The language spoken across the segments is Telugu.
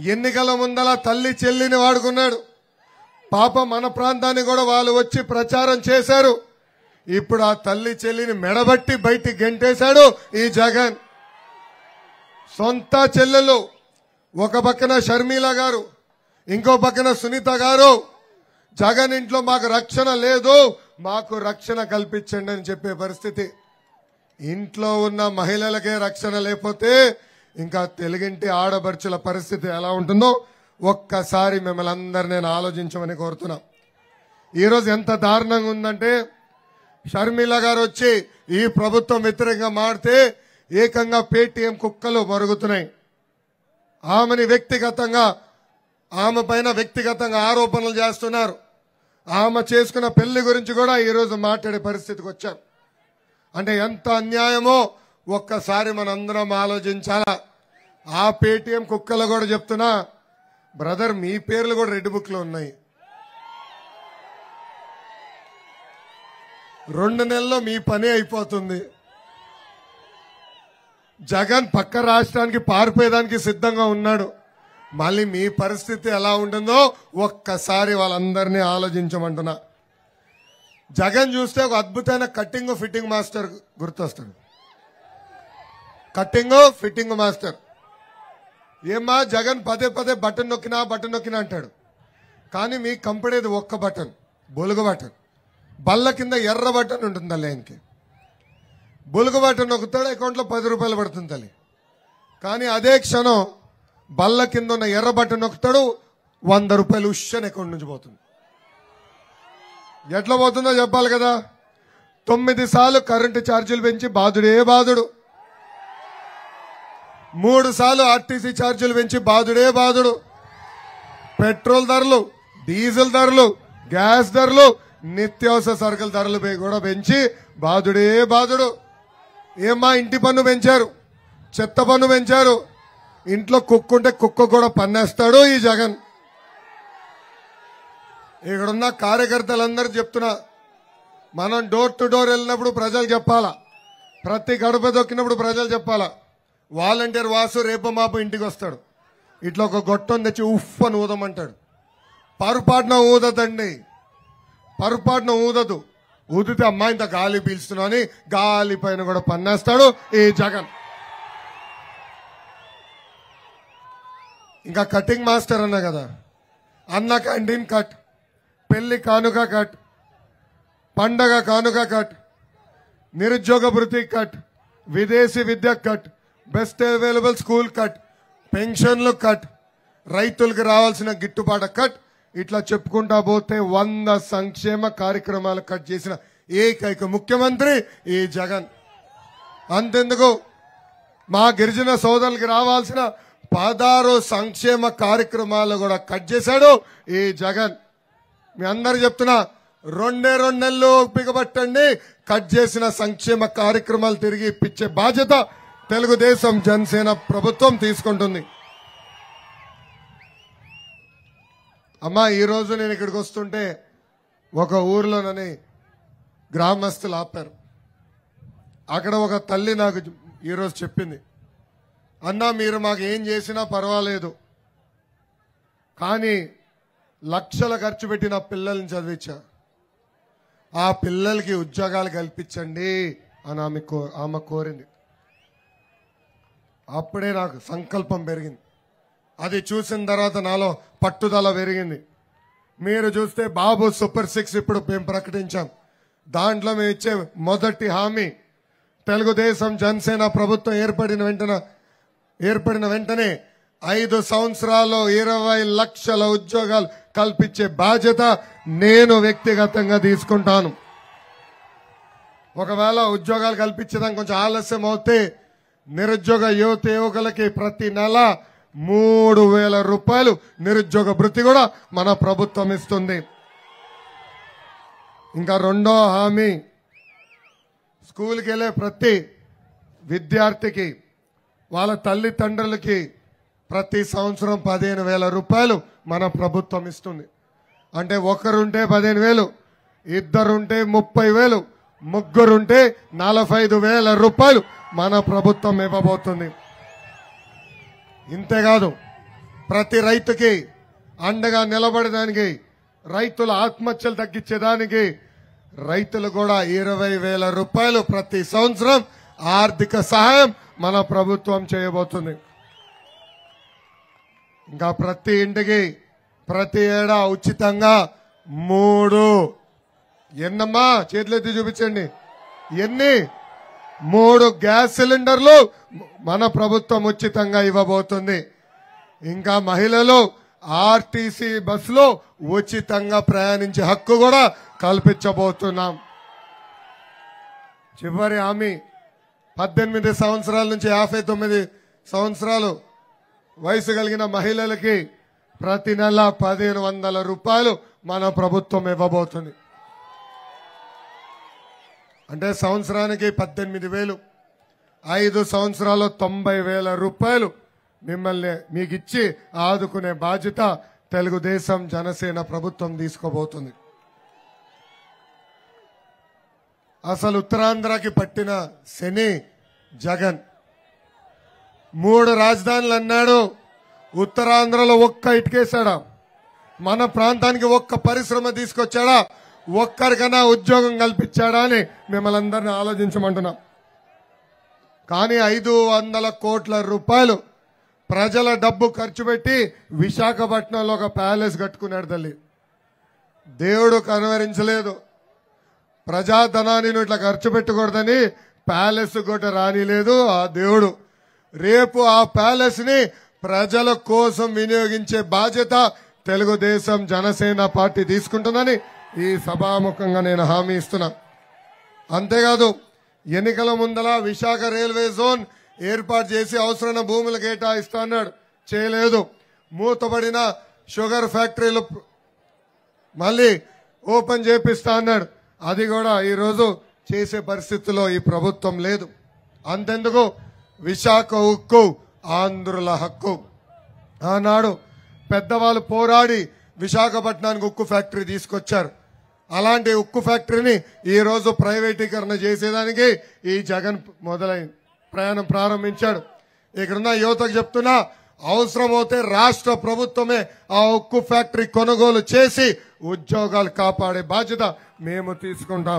ఎన్నికల ముందల తల్లి చెల్లిని వాడుకున్నాడు పాప మన ప్రాంతాన్ని కూడా వాళ్ళు వచ్చి ప్రచారం చేశారు ఇప్పుడు ఆ తల్లి చెల్లిని మెడబట్టి బయటికి గెంటేశాడు ఈ జగన్ సొంత చెల్లెలు ఒక పక్కన షర్మిల గారు ఇంకో పక్కన సునీత గారు జగన్ ఇంట్లో మాకు రక్షణ లేదు మాకు రక్షణ కల్పించండి అని చెప్పే పరిస్థితి ఇంట్లో ఉన్న మహిళలకే రక్షణ లేకపోతే ఇంకా తెలుగింటి ఆడబడుచుల పరిస్థితి ఎలా ఉంటుందో ఒక్కసారి మిమ్మల్ని అందరు నేను ఆలోచించమని కోరుతున్నా ఈరోజు ఎంత దారుణంగా ఉందంటే షర్మిల గారు వచ్చి ఈ ప్రభుత్వం వ్యతిరేకంగా మాడితే ఏకంగా పేటీఎం కుక్కలు మరుగుతున్నాయి ఆమెని వ్యక్తిగతంగా ఆమె పైన వ్యక్తిగతంగా ఆరోపణలు చేస్తున్నారు ఆమె చేసుకున్న పెళ్లి గురించి కూడా ఈరోజు మాట్లాడే పరిస్థితికి వచ్చారు అంటే ఎంత అన్యాయమో ఒక్కసారి మనందరం ఆలోచించాలా ఆ పేటీఎం కుక్కలు కూడా చెప్తున్నా బ్రదర్ మీ పేర్లు కూడా రెడ్ బుక్ లో ఉన్నాయి రెండు నెలల్లో మీ పని అయిపోతుంది జగన్ పక్క రాష్ట్రానికి పారిపోయేదానికి సిద్ధంగా ఉన్నాడు మళ్ళీ మీ పరిస్థితి ఎలా ఉంటుందో ఒక్కసారి వాళ్ళందరినీ ఆలోచించమంటున్నా జగన్ చూస్తే ఒక అద్భుతమైన కట్టింగ్ ఫిట్టింగ్ మాస్టర్ గుర్తొస్తాడు కట్టింగ్ ఫిట్టింగ్ మాస్టర్ ఏమా జగన్ పదే పదే బటన్ నొక్కినా బటన్ నొక్కినా అంటాడు కానీ మీకు కంపడేది ఒక్క బటన్ బొలుగు బటన్ బల్ల కింద ఎర్ర బటన్ ఉంటుంది తల్లి ఆయనకి బొలుగు బటన్ నొక్కుతాడు అకౌంట్లో పది రూపాయలు పడుతుంది తల్లి కానీ అదే క్షణం బల్ల కింద ఉన్న ఎర్ర బటన్ నొక్కుతాడు వంద రూపాయలు ఉషన్ అకౌంట్ నుంచి పోతుంది ఎట్లా పోతుందో చెప్పాలి కదా తొమ్మిది సార్లు కరెంటు ఛార్జీలు పెంచి బాధుడే బాధుడు మూడు సార్లు ఆర్టీసీ ఛార్జీలు పెంచి బాధుడే బాధుడు పెట్రోల్ ధరలు డీజిల్ ధరలు గ్యాస్ ధరలు నిత్యావసర సరుకుల ధరలు పె- కూడా పెంచి బాధుడే బాధుడు ఏమ్మా ఇంటి పన్ను పెంచారు చెత్త పన్ను పెంచారు ఇంట్లో కుక్క ఉంటే కుక్క కూడా పన్నేస్తాడు ఈ జగన్ ఇక్కడున్న కార్యకర్తలందరూ చెప్తున్నా మనం డోర్ టు డోర్ వెళ్ళినప్పుడు ప్రజలు చెప్పాలా ప్రతి గడప దొక్కినప్పుడు ప్రజలు చెప్పాలా వాలంటీర్ వాసు రేపు మాపు ఇంటికి వస్తాడు ఇట్లా ఒక గొట్టం తెచ్చి ఉఫ్ అని ఊదమంటాడు పరుపాటున ఊదదండి పరుపాటున ఊదదు ఊదితే అమ్మాయి ఇంత గాలి పీల్చుతున్నావు అని గాలి పైన కూడా పన్నేస్తాడు ఈ జగన్ ఇంకా కటింగ్ మాస్టర్ అన్నా కదా అన్న క్యాంటీన్ కట్ పెళ్లి కానుక కట్ పండగ కానుక కట్ నిరుద్యోగ భృతి కట్ విదేశీ విద్య cut best available school cut పెన్షన్లు కట్ రైతులకు రావాల్సిన గిట్టుబాటు కట్ ఇట్లా చెప్పుకుంటా పోతే వంద సంక్షేమ కార్యక్రమాలు కట్ చేసిన ఏకైక ముఖ్యమంత్రి ఈ జగన్ అంతెందుకు మా గిరిజన సోదరులకి రావాల్సిన పదహారు సంక్షేమ కార్యక్రమాలు కూడా కట్ చేశాడు ఈ జగన్ మీ అందరు చెప్తున్నా రెండే రెండు నెలలు పిగబట్టండి కట్ చేసిన సంక్షేమ కార్యక్రమాలు తిరిగి ఇప్పించే బాధ్యత తెలుగుదేశం జనసేన ప్రభుత్వం తీసుకుంటుంది అమ్మా ఈ రోజు నేను ఇక్కడికి వస్తుంటే ఒక ఊర్లోనని గ్రామస్తులు ఆపారు అక్కడ ఒక తల్లి నాకు ఈరోజు చెప్పింది అన్నా మీరు మాకు ఏం చేసినా పర్వాలేదు కానీ లక్షల ఖర్చు పెట్టి నా పిల్లల్ని చదివించా ఆ పిల్లలకి ఉద్యోగాలు కల్పించండి అని ఆమె కో ఆమె కోరింది అప్పుడే నాకు సంకల్పం పెరిగింది అది చూసిన తర్వాత నాలో పట్టుదల పెరిగింది మీరు చూస్తే బాబు సూపర్ సిక్స్ ఇప్పుడు మేము ప్రకటించాం దాంట్లో మేము ఇచ్చే మొదటి హామీ తెలుగుదేశం జనసేన ప్రభుత్వం ఏర్పడిన వెంటనే ఏర్పడిన వెంటనే ఐదు సంవత్సరాల్లో ఇరవై లక్షల ఉద్యోగాలు కల్పించే బాధ్యత నేను వ్యక్తిగతంగా తీసుకుంటాను ఒకవేళ ఉద్యోగాలు కల్పించడానికి కొంచెం ఆలస్యం అవుతే నిరుద్యోగ యువత యువకులకి ప్రతి నెల మూడు వేల రూపాయలు నిరుద్యోగ భృతి కూడా మన ప్రభుత్వం ఇస్తుంది ఇంకా రెండో హామీ స్కూల్కి వెళ్ళే ప్రతి విద్యార్థికి వాళ్ళ తల్లిదండ్రులకి ప్రతి సంవత్సరం పదిహేను వేల రూపాయలు మన ప్రభుత్వం ఇస్తుంది అంటే ఒకరుంటే పదిహేను వేలు ఇద్దరుంటే ముప్పై వేలు ముగ్గురుంటే నలభై ఐదు వేల రూపాయలు మన ప్రభుత్వం ఇవ్వబోతుంది ఇంతేకాదు ప్రతి రైతుకి అండగా నిలబడడానికి రైతుల ఆత్మహత్యలు తగ్గించేదానికి రైతులు కూడా ఇరవై వేల రూపాయలు ప్రతి సంవత్సరం ఆర్థిక సహాయం మన ప్రభుత్వం చేయబోతుంది ఇంకా ప్రతి ఇంటికి ప్రతి ఏడా ఉచితంగా మూడు ఎన్నమ్మా చేతులెత్తి చూపించండి ఎన్ని మూడు గ్యాస్ సిలిండర్లు మన ప్రభుత్వం ఉచితంగా ఇవ్వబోతుంది ఇంకా మహిళలు ఆర్టీసీ బస్సులో ఉచితంగా ప్రయాణించే హక్కు కూడా కల్పించబోతున్నాం చివరి హామీ పద్దెనిమిది సంవత్సరాల నుంచి యాభై తొమ్మిది సంవత్సరాలు వయసు కలిగిన మహిళలకి ప్రతి నెల పదిహేను వందల రూపాయలు మన ప్రభుత్వం ఇవ్వబోతుంది అంటే సంవత్సరానికి పద్దెనిమిది వేలు ఐదు సంవత్సరాలు తొంభై వేల రూపాయలు మిమ్మల్ని మీకు ఇచ్చి ఆదుకునే బాధ్యత తెలుగుదేశం జనసేన ప్రభుత్వం తీసుకోబోతుంది అసలు ఉత్తరాంధ్రకి పట్టిన శని జగన్ మూడు రాజధానులు అన్నాడు ఉత్తరాంధ్రలో ఒక్క ఇటుకేశాడా మన ప్రాంతానికి ఒక్క పరిశ్రమ తీసుకొచ్చాడా ఒక్కరికైనా ఉద్యోగం కల్పించాడా అని మిమ్మల్ని అందరినీ ఆలోచించమంటున్నాం కానీ ఐదు వందల కోట్ల రూపాయలు ప్రజల డబ్బు ఖర్చు పెట్టి విశాఖపట్నంలో ఒక ప్యాలెస్ కట్టుకున్నాడు తల్లి దేవుడు కనువరించలేదు ప్రజాధనాన్ని నువ్వు ఇట్లా ఖర్చు పెట్టకూడదని ప్యాలెస్ కూడా రానిలేదు ఆ దేవుడు రేపు ఆ ప్యాలెస్ ని ప్రజల కోసం వినియోగించే బాధ్యత తెలుగుదేశం జనసేన పార్టీ తీసుకుంటుందని ఈ సభాముఖంగా నేను హామీ ఇస్తున్నా అంతేకాదు ఎన్నికల ముందల విశాఖ రైల్వే జోన్ ఏర్పాటు చేసి అవసరమైన భూములు కేటాయిస్తా అన్నాడు చేయలేదు మూతబడిన షుగర్ ఫ్యాక్టరీలు మళ్ళీ ఓపెన్ చేపిస్తా అన్నాడు అది కూడా ఈరోజు చేసే పరిస్థితిలో ఈ ప్రభుత్వం లేదు అంతెందుకు విశాఖ ఉక్కు ఆంధ్రుల హక్కు ఆనాడు పెద్దవాళ్ళు పోరాడి విశాఖపట్నానికి ఉక్కు ఫ్యాక్టరీ తీసుకొచ్చారు అలాంటి ఉక్కు ఫ్యాక్టరీని ఈ రోజు ప్రైవేటీకరణ చేసేదానికి ఈ జగన్ మొదలైంది ప్రయాణం ప్రారంభించాడు ఇక్కడున్న యువతకు చెప్తున్నా అవసరమైతే రాష్ట్ర ప్రభుత్వమే ఆ ఉక్కు ఫ్యాక్టరీ కొనుగోలు చేసి ఉద్యోగాలు కాపాడే బాధ్యత మేము తీసుకుంటాం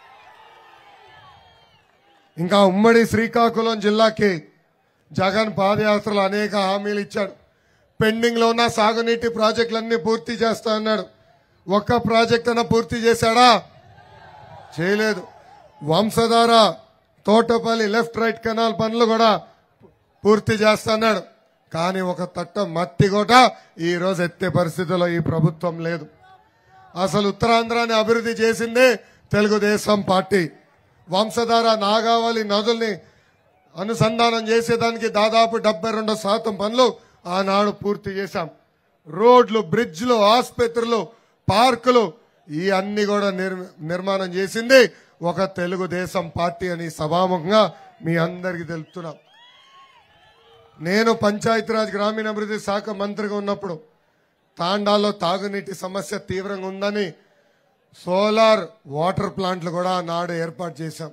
ఇంకా ఉమ్మడి శ్రీకాకుళం జిల్లాకి జగన్ పాదయాత్రలో అనేక హామీలు ఇచ్చాడు పెండింగ్ లో ఉన్న సాగునీటి ప్రాజెక్టులన్నీ పూర్తి చేస్తా అన్నాడు ఒక్క ప్రాజెక్ట్ అన్న పూర్తి చేశాడా చేయలేదు Vamsadhara Thotapalli left right canal పనులు కూడా పూర్తి చేస్తున్నాడు కానీ ఒక తట్ట మట్టి కూడా ఈ రోజు ఎత్తే పరిస్థితిలో ఈ ప్రభుత్వం లేదు అసలు ఉత్తరాంధ్రాన్ని అభివృద్ధి చేసిందే తెలుగుదేశం పార్టీ వంశధార నాగావళి నదుల్ని అనుసంధానం చేసేదానికి దాదాపు డెబ్బై రెండు శాతం పనులు ఆనాడు పూర్తి చేశాం రోడ్లు బ్రిడ్జ్లు ఆసుపత్రులు పార్కులు ఈ అన్ని కూడా నిర్- నిర్మాణం చేసింది ఒక తెలుగుదేశం పార్టీ అని సభాముఖంగా మీ అందరికీ తెలుపుతున్నాం నేను పంచాయతీరాజ్ గ్రామీణాభివృద్ధి శాఖ మంత్రిగా ఉన్నప్పుడు తాండాలో తాగునీటి సమస్య తీవ్రంగా ఉందని సోలార్ వాటర్ ప్లాంట్లు కూడా నాడు ఏర్పాటు చేశాం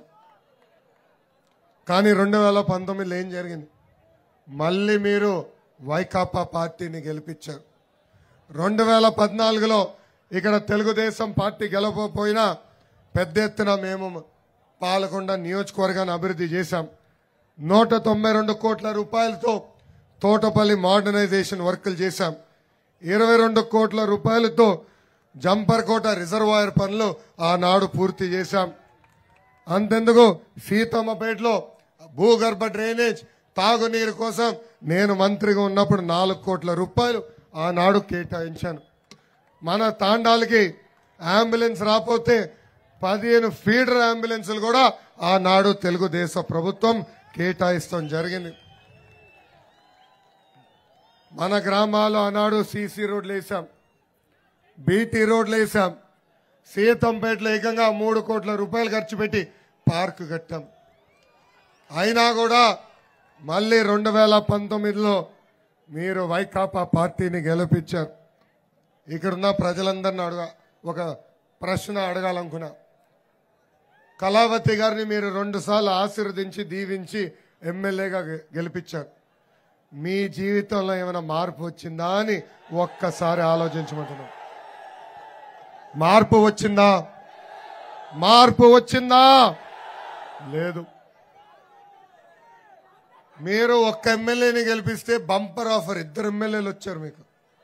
కానీ రెండు వేల పంతొమ్మిదిలో ఏం జరిగింది మళ్ళీ మీరు వైకాపా పార్టీని గెలిపించారు రెండు వేల పద్నాలుగులో ఇక్కడ తెలుగుదేశం పార్టీ గెలవకపోయినా పెద్ద ఎత్తున మేము పాలకొండ నియోజకవర్గాన్ని అభివృద్ధి చేశాం నూట తొంభై రెండు కోట్ల రూపాయలతో తోటపల్లి మోడర్నైజేషన్ వర్కులు చేశాం ఇరవై రెండు కోట్ల రూపాయలతో జంపర్కోట రిజర్వాయర్ పనులు ఆనాడు పూర్తి చేశాం అంతెందుకు సీతమ్మపేటలో భూగర్భ డ్రైనేజ్ తాగునీరు కోసం నేను మంత్రిగా ఉన్నప్పుడు నాలుగు కోట్ల రూపాయలు ఆనాడు కేటాయించాను మన తాండాలకి అంబులెన్స్ రాకపోతే పదిహేను ఫీడర్ అంబులెన్సులు కూడా ఆనాడు తెలుగుదేశం ప్రభుత్వం కేటాయిస్తాం జరిగింది మన గ్రామాల్లో ఆనాడు సీసీ రోడ్లు వేసాం బీటీ రోడ్లు వేసాం సీతంపేటలో ఏకంగా మూడు కోట్ల రూపాయలు ఖర్చు పెట్టి పార్కు కట్టాం అయినా కూడా మళ్ళీ రెండు వేల పంతొమ్మిదిలో మీరు వైకాపా పార్టీని గెలిపించారు ఇక్కడున్న ప్రజలందరిని అడగ ఒక ప్రశ్న అడగాలనుకున్నా కళావతి గారిని మీరు రెండు సార్లు ఆశీర్వదించి దీవించి ఎమ్మెల్యేగా గె- గెలిపించారు మీ జీవితంలో ఏమైనా మార్పు వచ్చిందా అని ఒక్కసారి ఆలోచించమంటున్నాం మార్పు వచ్చిందా మార్పు వచ్చిందా లేదు మీరు ఒక్క ఎమ్మెల్యేని గెలిపిస్తే బంపర్ ఆఫర్ ఇద్దరు ఎమ్మెల్యేలు వచ్చారు మీకు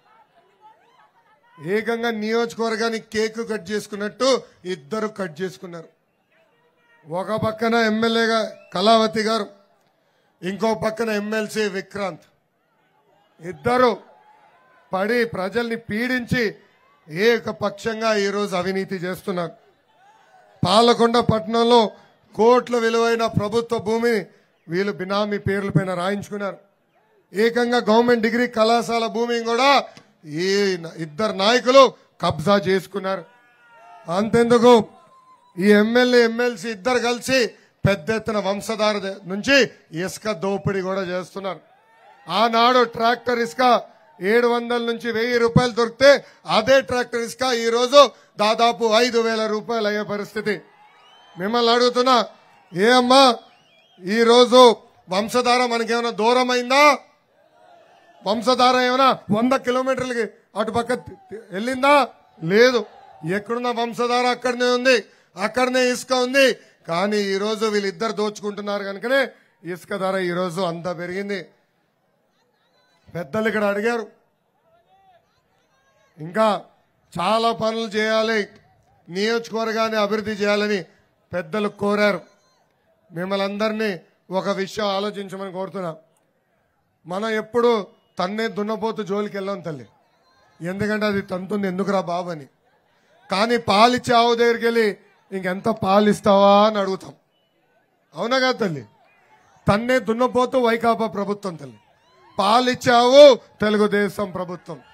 ఏకంగా నియోజకవర్గానికి కేక్ కట్ చేసుకున్నట్టు ఇద్దరు కట్ చేసుకున్నారు ఒక పక్కన ఎమ్మెల్యేగా కళావతి గారు ఇంకో పక్కన ఎమ్మెల్సీ విక్రాంత్ ఇద్దరు పడి ప్రజల్ని పీడించి ఏకపక్షంగా ఈరోజు అవినీతి చేస్తున్నారు పాలకొండ పట్టణంలో కోట్ల విలువైన ప్రభుత్వ భూమిని వీళ్ళు బినామీ పేర్లపైన రాయించుకున్నారు ఏకంగా గవర్నమెంట్ డిగ్రీ కళాశాల భూమిని కూడా ఈ న- ఇద్దరు నాయకులు కబ్జా చేసుకున్నారు అంతెందుకు ఈ ఎమ్మెల్యే ఎమ్మెల్సీ ఇద్దరు కలిసి పెద్ద ఎత్తున వంశధార ద- నుంచి ఇసుక దోపిడీ కూడా చేస్తున్నారు ఆనాడు ట్రాక్టర్ ఇసుక ఏడు వందల నుంచి వెయ్యి రూపాయలు దొరికితే అదే ట్రాక్టర్ ఇసుక ఈ రోజు దాదాపు ఐదు వేల రూపాయలు అయ్యే పరిస్థితి మిమ్మల్ని అడుగుతున్నా ఏ అమ్మా ఈ రోజు వంశధార మనకేమైనా దూరం అయిందా వంశధార ఏమైనా వంద కిలోమీటర్లకి అటు పక్క తి- తి- వెళ్ళిందా లేదు ఎక్కడున్న వంశధార అక్కడనే ఉంది అక్కడనే ఇసుక ఉంది కానీ ఈ రోజు వీళ్ళిద్దరు దోచుకుంటున్నారు కనుకనే ఇసుక ధర ఈ రోజు అంత పెరిగింది పెద్దలు ఇక్కడ అడిగారు ఇంకా చాలా పనులు చేయాలి నియోజకవర్గాన్ని అభివృద్ధి చేయాలని పెద్దలు కోరారు మిమ్మల్ని అందరినీ ఒక విషయం ఆలోచించమని కోరుతున్నా మనం ఎప్పుడు తన్నే దున్నపోతు జోలికి వెళ్ళాం తల్లి ఎందుకంటే అది తంతుంది ఎందుకురా బాబు అని కానీ పాలిచ్చే ఆవు దగ్గరికి వెళ్ళి ఇంకెంత పాలిస్తావా అని అడుగుతాం అవునా కదా తల్లి తన్నే దున్నపోతూ వైకాపా ప్రభుత్వం తల్లి పాలిచ్చావు తెలుగుదేశం ప్రభుత్వం